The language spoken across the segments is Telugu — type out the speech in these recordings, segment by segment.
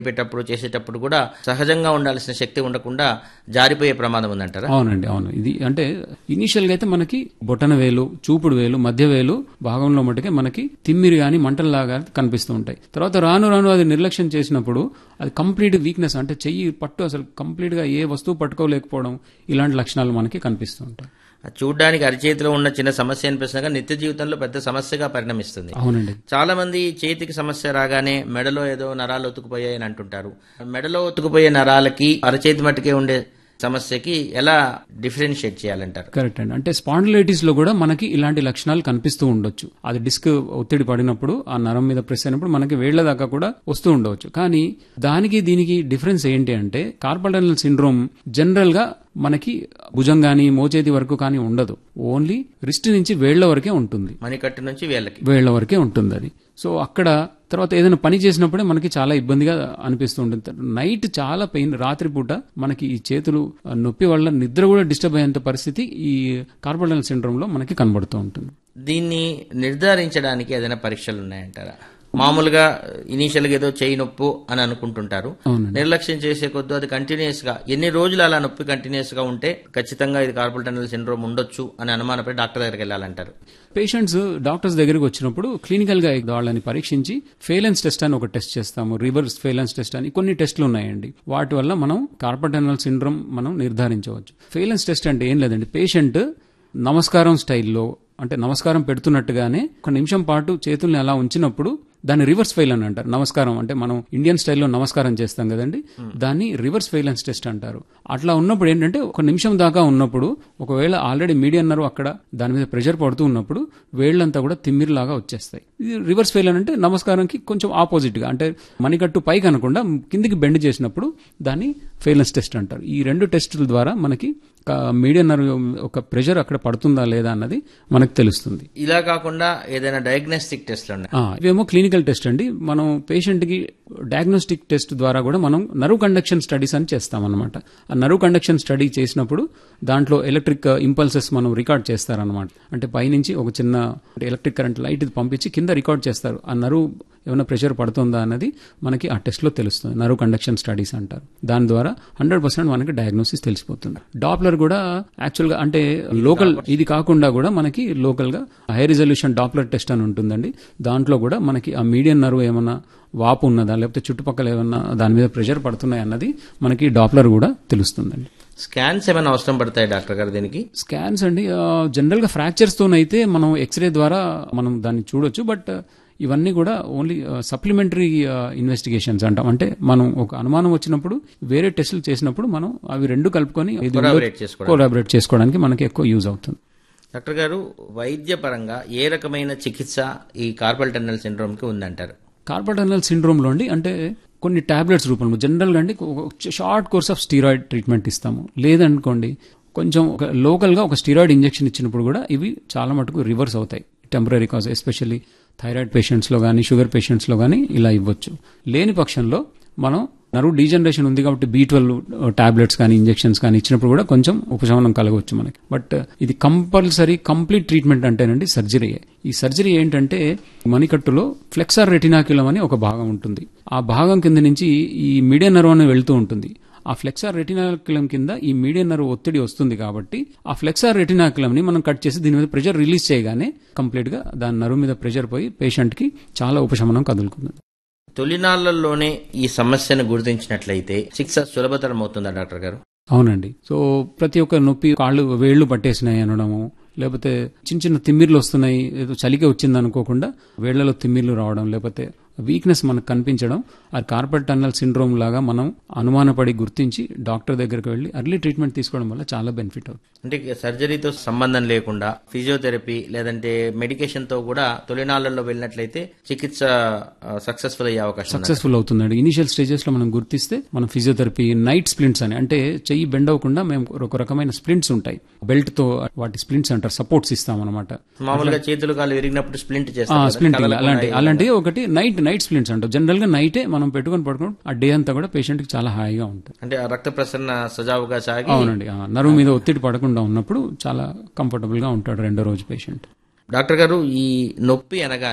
పెట్టేటప్పుడు చేసేటప్పుడు కూడా సహజంగా ఉండాల్సిన శక్తి ఉండకుండా జారిపోయే ప్రమాదం ఉందంటారా అవునండి అవును ఇది అంటే ఇనీషియల్ గా అయితే మనకి బొటన వేలు చూపుడు వేలు మధ్య వేలు భాగంలో మటుకే మనకి తిమ్మిరి గాని మంటల్లాగా కనిపిస్తూ ఉంటాయి తర్వాత రాను రాను అది నిర్లక్ష్యం చేసినప్పుడు అది కంప్లీట్ వీక్నెస్ అంటే చెయ్యి పట్టు అసలు కంప్లీట్ గా ఏ వస్తువు పట్టుకోలేకపోవడం ఇలాంటి లక్షణాలు మనకి కనిపిస్తూ ఉంటాయి అది చూడ్డానికి అరిచేతిలో ఉన్న చిన్న సమస్య అనిపిస్తున్నా నిత్య జీవితంలో పెద్ద సమస్యగా పరిణమిస్తుంది అవునండి చాలా మంది చేతికి సమస్య రాగానే మెడలో ఏదో నరాలు ఒత్తుకుపోయాయి అని అంటుంటారు మెడలో ఒత్తుకుపోయే నరాలకి అరచేతి మట్టుకే ఉండే సమస్యకి ఎలా డిఫరెన్షియేట్ చేయాలంటారు కరెక్ట్ అండి అంటే స్పాండిలైటిస్ లో కూడా మనకి ఇలాంటి లక్షణాలు కనిపిస్తూ ఉండొచ్చు అది డిస్క్ ఒత్తిడి పడినప్పుడు ఆ నరం మీద ప్రెస్ అయినప్పుడు మనకి వేళ్ల దాకా కూడా వస్తూ ఉండవచ్చు కానీ దానికి దీనికి డిఫరెన్స్ ఏంటి అంటే కార్పల్టనల్ సిండ్రోమ్ జనరల్ గా మనకి భుజం గాని మోచేతి వరకు కానీ ఉండదు ఓన్లీ రిస్ట్ నుంచి వేళ్ల వరకే ఉంటుంది మణికట్టు నుంచి వేళ్ళకి వేళ్ల వరకే ఉంటుంది అది సో అక్కడ తర్వాత ఏదైనా పని చేసినప్పుడే మనకి చాలా ఇబ్బందిగా అనిపిస్తూ ఉంటుంది నైట్ చాలా పెయిన్ రాత్రిపూట మనకి ఈ చేతులు ఆ, నొప్పి వల్ల నిద్ర కూడా డిస్టర్బ్ అయ్యేంత పరిస్థితి ఈ కార్పల్టనల్ సిండ్రోమ్ లో మనకి కనబడుతూ ఉంటుంది దీన్ని నిర్ధారించడానికి ఏదైనా పరీక్షలు ఉన్నాయంటారా మామూలుగా ఇనీషియల్ గా ఏదో చేయి నొప్పు అని అనుకుంటుంటారు అవునండి నిర్లక్ష్యం చేసే కొద్ది అది కంటిన్యూస్ గా ఎన్ని రోజులు అలా నొప్పి కంటిన్యూస్ గా ఉంటే ఖచ్చితంగా ఇది కార్పల్ టనల్ సిండ్రోమ్ ఉండొచ్చు అని అనుమానపడి డాక్టర్ దగ్గరికి వెళ్ళాలంటారు పేషెంట్స్ డాక్టర్స్ దగ్గరికి వచ్చినప్పుడు క్లినికల్ గా వాళ్ళని పరీక్షించి ఫేలెన్స్ టెస్ట్ అని ఒక టెస్ట్ చేస్తాము రివర్స్ ఫేలెన్స్ టెస్ట్ అని కొన్ని టెస్టులు ఉన్నాయండి వాటి వల్ల మనం కార్పటనల్ సిండ్రోమ్ మనం నిర్ధారించవచ్చు ఫేలెన్స్ టెస్ట్ అంటే ఏం లేదండి పేషెంట్ నమస్కారం స్టైల్లో అంటే నమస్కారం పెడుతున్నట్టుగానే ఒక నిమిషం పాటు చేతుల్ని అలా ఉంచినప్పుడు దాన్ని రివర్స్ ఫెయిల్ అని అంటారు నమస్కారం అంటే మనం ఇండియన్ స్టైల్లో నమస్కారం చేస్తాం కదండి దాన్ని రివర్స్ ఫెయిలెన్స్ టెస్ట్ అంటారు అట్లా ఉన్నప్పుడు ఏంటంటే ఒక నిమిషం దాకా ఉన్నప్పుడు ఒకవేళ ఆల్రెడీ మీడియం నర్వ్ అక్కడ దాని మీద ప్రెషర్ పడుతూ ఉన్నప్పుడు వేళ్ళంతా కూడా తిమ్మిరిలాగా వచ్చేస్తాయి ఇది రివర్స్ ఫెయిల్ అంటే నమస్కారంకి కొంచెం ఆపోజిట్ గా అంటే మణికట్టు పైకి అనకుండా కిందికి బెండ్ చేసినప్పుడు దాన్ని ఫెయిలెన్స్ టెస్ట్ అంటారు ఈ రెండు టెస్టుల ద్వారా మనకి మీడియం నర్వ్ ఒక ప్రెషర్ అక్కడ పడుతుందా లేదా అన్నది మనకు తెలుస్తుంది ఇలా కాకుండా ఏదైనా డయాగ్నోస్టిక్ టెస్ట్లు ఉన్నాయి ఆ, ఇవేమో క్లినికల్ టెస్ట్ అండి మనం పేషెంట్ కి డయాగ్నోస్టిక్ టెస్ట్ ద్వారా కూడా మనం నర్వ్ కండక్షన్ స్టడీస్ అని చేస్తాం అనమాట ఆ నర్వ్ కండక్షన్ స్టడీ చేసినప్పుడు దాంట్లో ఎలక్ట్రిక్ ఇంపల్సెస్ మనం రికార్డ్ చేస్తారనమాట అంటే పైనుంచి ఒక చిన్న ఎలక్ట్రిక్ కరెంట్ లైట్ ఇది పంపించి కింద రికార్డ్ చేస్తారు ఆ నరువు ఏమైనా ప్రెషర్ పడుతుందా అన్నది మనకి ఆ టెస్ట్ లో తెలుస్తుంది నర్వ్ కండక్షన్ స్టడీస్ అంటారు దాని ద్వారా హండ్రెడ్ పర్సెంట్ మనకి డయాగ్నోసిస్ తెలిసిపోతుంది డాప్లర్ కూడా యాక్చువల్ గా అంటే లోకల్ ఇది కాకుండా కూడా మనకి లోకల్ గా హై రిజల్యూషన్ డాప్లర్ టెస్ట్ అని ఉంటుందండి దాంట్లో కూడా మనకి ఆ మీడియం నర్వ్ ఏమన్నా వాపు ఉన్నదా లేకపోతే చుట్టుపక్కల ఏమన్నా దాని మీద ప్రెషర్ పడుతున్నాయి అన్నది మనకి డాప్లర్ కూడా తెలుస్తుందండి స్కాన్స్ ఏమైనా అవసరం పడతాయి డాక్టర్ గారు దీనికి స్కాన్స్ అండి ఆ, జనరల్ గా ఫ్రాక్చర్స్ తోనైతే మనం ఎక్స్రే ద్వారా మనం దాన్ని చూడొచ్చు బట్ ఇవన్నీ కూడా ఓన్లీ సప్లిమెంటరీ ఇన్వెస్టిగేషన్స్ అంటాం అంటే మనం ఒక అనుమానం వచ్చినప్పుడు వేరే టెస్టులు చేసినప్పుడు మనం అవి రెండు కలుపుకొని Corroborate చేసుకోవడానికి. కోలాబరేట్ చేసుకోవడానికి మనకి ఎక్కువ యూజ్ అవుతుంది డాక్టర్ గారు వైద్యపరంగా ఏ రకమైన చికిత్స ఈ కార్పల్ టన్నల్ సిండ్రోమ్ కి ఉందంటారు కార్పటనల్ సిండ్రోమ్ లో అండి అంటే కొన్ని టాబ్లెట్స్ రూపంలో జనరల్ గా అండి ఒక short course of steroid treatment ఇస్తాము లేదనుకోండి కొంచెం ఒక లోకల్ గా ఒక స్టీరాయిడ్ ఇంజెక్షన్ ఇచ్చినప్పుడు కూడా ఇవి చాలా మటుకు రివర్స్ అవుతాయి temporary cause especially thyroid patients లో కానీ షుగర్ పేషెంట్స్ లో కానీ ఇలా ఇవ్వచ్చు లేని పక్షంలో మనం నరువు డీజనరేషన్ ఉంది కాబట్టి బీ ట్వెల్వ్ టాబ్లెట్స్ కానీ ఇంజెక్షన్స్ కానీ ఇచ్చినప్పుడు కూడా కొంచెం ఉపశమనం కలగవచ్చు మనకి బట్ ఇది కంపల్సరీ కంప్లీట్ ట్రీట్మెంట్ అంటేనండి సర్జరీ ఈ సర్జరీ ఏంటంటే మణికట్టులో ఫ్లెక్సార్ రెటినాక్యులం అని ఒక భాగం ఉంటుంది ఆ భాగం కింద నుంచి ఈ మీడియా నర్వ్ అని వెళ్తూ ఉంటుంది ఆ ఫ్లెక్సార్ రెటినాక్యులం కింద ఈ మీడియన్ నర్వ్ ఒత్తిడి వస్తుంది కాబట్టి ఆ ఫ్లెక్సార్ రెటినాక్యులం ని మనం కట్ చేసి దీని మీద ప్రెషర్ రిలీజ్ చేయగానే కంప్లీట్ గా దాని నర్వ్ మీద ప్రెషర్ పోయి పేషెంట్ కి చాలా ఉపశమనం కదులుకుంది తొలినాళ్లలోనే ఈ సమస్యను గుర్తించినట్లయితే చికిత్స సులభతరం అవుతుందా డాక్టర్ గారు అవునండి సో ప్రతి ఒక్క నొప్పి కాళ్ళు వేళ్లు పట్టేసినాయి అనడము లేకపోతే చిన్న చిన్న తిమ్మిర్లు వస్తున్నాయి ఏదో చలికి వచ్చింది అనుకోకుండా వేళ్లలో తిమ్మిర్లు రావడం లేకపోతే వీక్నెస్ మనకు కనిపించడం ఆ కార్పల్ టన్నల్ సిండ్రోమ్ లాగా మనం అనుమానపడి గుర్తించి డాక్టర్ దగ్గరికి వెళ్ళి అర్లీ ట్రీట్మెంట్ తీసుకోవడం వల్ల చాలా బెనిఫిట్ అవుతుంది అంటే సర్జరీతో సంబంధం లేకుండా ఫిజియోథెరపీ లేదంటే మెడికేషన్ తో కూడా తొలినాళ్లలో వెళ్ళినట్లయితే చికిత్స సక్సెస్ఫుల్ అయ్యే అవకాశం ఉందా? సక్సెస్ఫుల్ అవుతుందండి ఇనిషియల్ స్టేజెస్ లో మనం గుర్తిస్తే మనం ఫిజియోథెరపీ నైట్ స్ప్లింట్స్ అని అంటే చెయ్యి బెండ్ అవ్వకుండా మేము ఒక రకమైన స్ప్లింట్స్ ఉంటాయి బెల్ట్ తో వాటి స్ప్లింట్స్ అంటారు సపోర్ట్స్ ఇస్తాం అనమాట మామూలుగా చేతులు కాళ్ళు విరిగినప్పుడు స్ప్లింట్ చేస్తాం కదా, స్ప్లింటింగ్ కదలకుండా అలాంటి అయ్యి- అలాంటి ఒకటి నైట్ నైట్ స్ప్లింట్స్ అంటాం జనరల్ గా నైటే మనం పెట్టుకొని పడుకోవడం ఆ డే అంతా కూడా పేషెంట్ కి చాలా హాయిగా ఉంటుంది అంటే ఆ రక్త ప్రసరణ సజావుగా సాగి అవునండి ఆ నరువు మీద ఒత్తిడి పడకుండా ఉన్నప్పుడు చాలా కంఫర్టబుల్ గా ఉంటాడు రెండో రోజు పేషెంట్ డాక్టర్ గారు ఈ నొప్పి అనగానే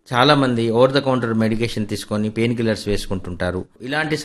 చాలా మంది ఓవర్ ద కౌంటర్ మెడికేషన్ తీసుకొని పెయిన్ కిల్లర్స్ వేసుకుంటుంటారు ఇలాంటి